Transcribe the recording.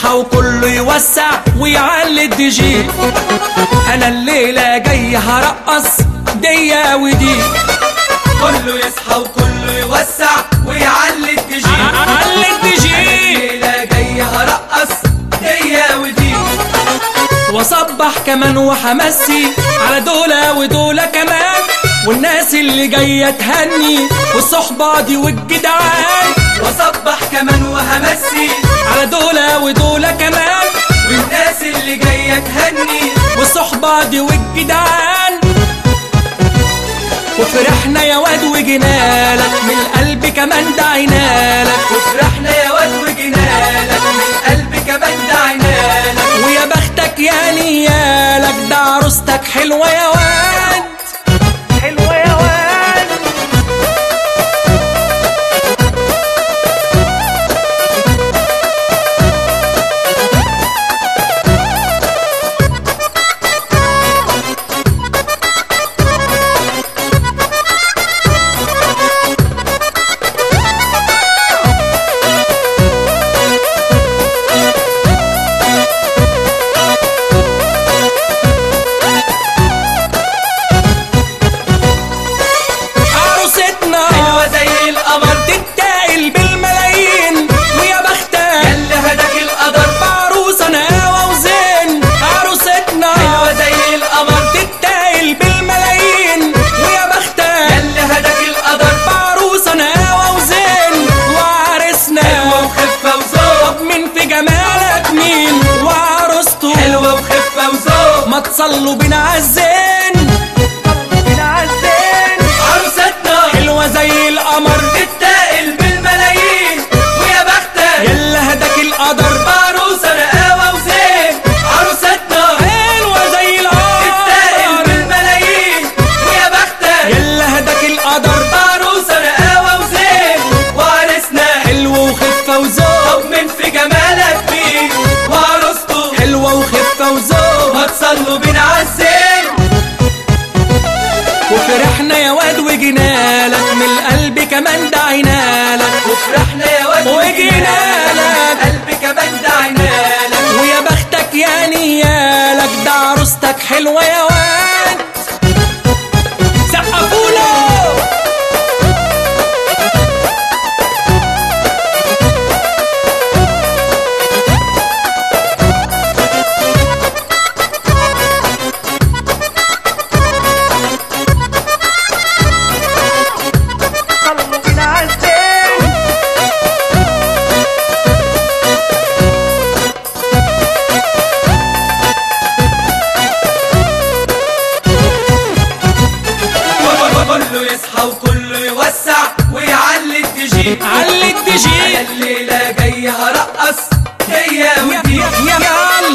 يصحى وكله يوسع ويعلي الدي جي انا الليله جاي هرقص ديا ودي كله يصحى وكله يوسع ويعلي الدي جي علي الدي جي الليلة جاي هرقص ديا ودي واصبح كمان وحمسي على دولة ودولة كمان والناس اللي جاية تهني والصحبة دي والجدعان وصبح كمان وهمسي على دولة ودولة كمان والناس اللي جاية تهني والصحبة دي والجدعان وفرحنا يا واد وجنالك من القلب كمان دعينالك وفرحنا يا واد وجنالك من قلبي كمان دعينالك ويا بختك يا نيالك ده عروستك حلوة يا واد حلوة يا واد عروستنا حلوة زي القمر تتاقل بالملايين ويا بختك ياللي هداك القدر عروسة نقاوة وزين عروستنا حلوة زي القمر تتاقل بالملايين ويا بختك ياللي هداك القدر عروسة نقاوة وزين وعرسنا حلوة وخفة وذوق طب مين في جمالك مين وعروسته حلوة وخفة وذوق ما تصلوا بينا عالزين بينا عالزين عروستنا حلوة زي القمر تتاقل بالملايين ويا بختك يلا هداك القدر عروسة رقاوة وزين عروستنا حلوة زي تتاقل القمر بالملايين ويا بختك يلا هداك القدر عروسة رقاوة وزين وعرسنا حلو وخفة وذوق طب من في جمالك مين وعروسته حلوة وخفة وذوق ما تصلوا بينا عالزين وفرحنا يا واد وجنالك من القلب كمان دعينالك وفرحنا يا واد وجنالك. قلبي كمان دعينالك ويا بختك يا نيالك ده عروستك حلوة يا واد سقفوله كله يصحى وكله يوسع ويعلي الدي علي الدي جي انا الليله جاي هرقص هي يا ودي يا يا